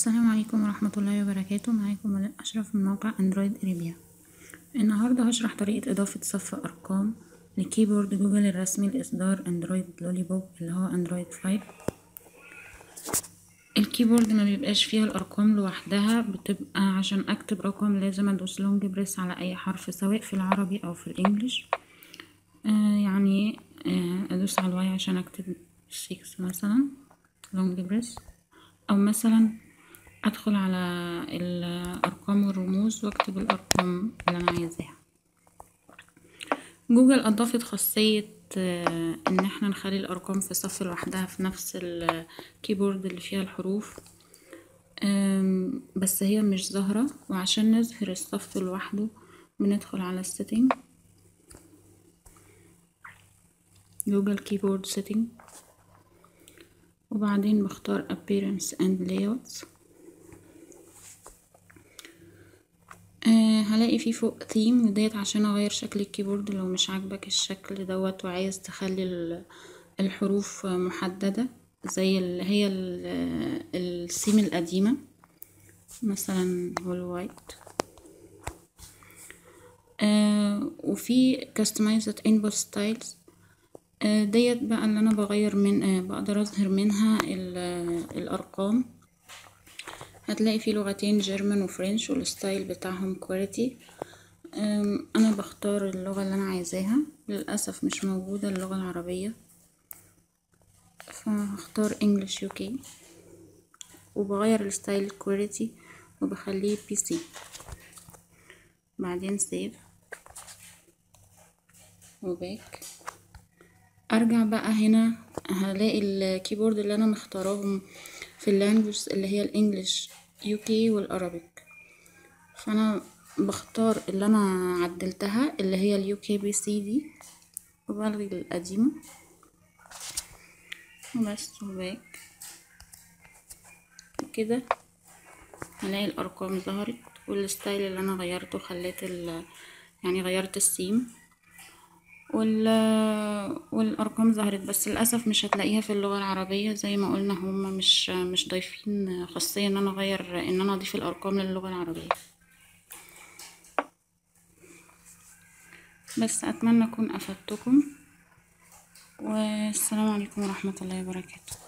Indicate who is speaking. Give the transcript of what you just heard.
Speaker 1: السلام عليكم ورحمة الله وبركاته معاكم ولاء أشرف من موقع أندرويد إريبيا النهاردة هشرح طريقة إضافة صف أرقام لكيبورد جوجل الرسمي لإصدار أندرويد لولي بوب اللي هو أندرويد فايف الكيبورد ما بيبقاش فيها الأرقام لوحدها بتبقى عشان أكتب رقم لازم أدوس لونج بريس على أي حرف سواء في العربي أو في الإنجليش آه يعني آه أدوس على الواي عشان أكتب سيكس مثلا لونج بريس أو مثلا ادخل على الارقام والرموز واكتب الارقام اللي انا عايزاها جوجل اضافت خاصية ان احنا نخلي الارقام في صف لوحدها في نفس الكيبورد اللي فيها الحروف بس هي مش ظاهرة وعشان نظهر الصف لوحده بندخل على السيتنج جوجل كيبورد سيتنج وبعدين بختار appearance and layouts آه هلاقي فيه فوق ثيم وديت عشان اغير شكل الكيبورد لو مش عاجبك الشكل دوت وعايز تخلي الحروف محددة زي اللي هي السيم القديمة مثلا هول وايت آه وفي customized input styles آه ديت بقى اللي انا بغير من آه بقدر اظهر منها الارقام هتلاقي فيه لغتين جيرمان وفرنش والستايل بتاعهم كواليتي انا بختار اللغة اللي انا عايزاها للأسف مش موجودة اللغة العربية فهختار انجلش يوكي وبغير الستايل كواليتي وبخليه بي سي بعدين سيف وباك ارجع بقى هنا هلاقي الكيبورد اللي انا مختاراهم في اللانجوج اللي هي الانجليش يوكي والارابيك فانا بختار اللي انا عدلتها اللي هي اليوكي بي سي دي وبلغي القديمة وبس وباك كده هلاقي الارقام ظهرت والستايل اللي انا غيرته خليت يعني غيرت السيم وال والارقام ظهرت بس للاسف مش هتلاقيها في اللغه العربيه زي ما قلنا هما مش مش ضايفين خاصيه ان انا اغير ان انا اضيف الارقام للغه العربيه بس اتمنى اكون افدتكم والسلام عليكم ورحمه الله وبركاته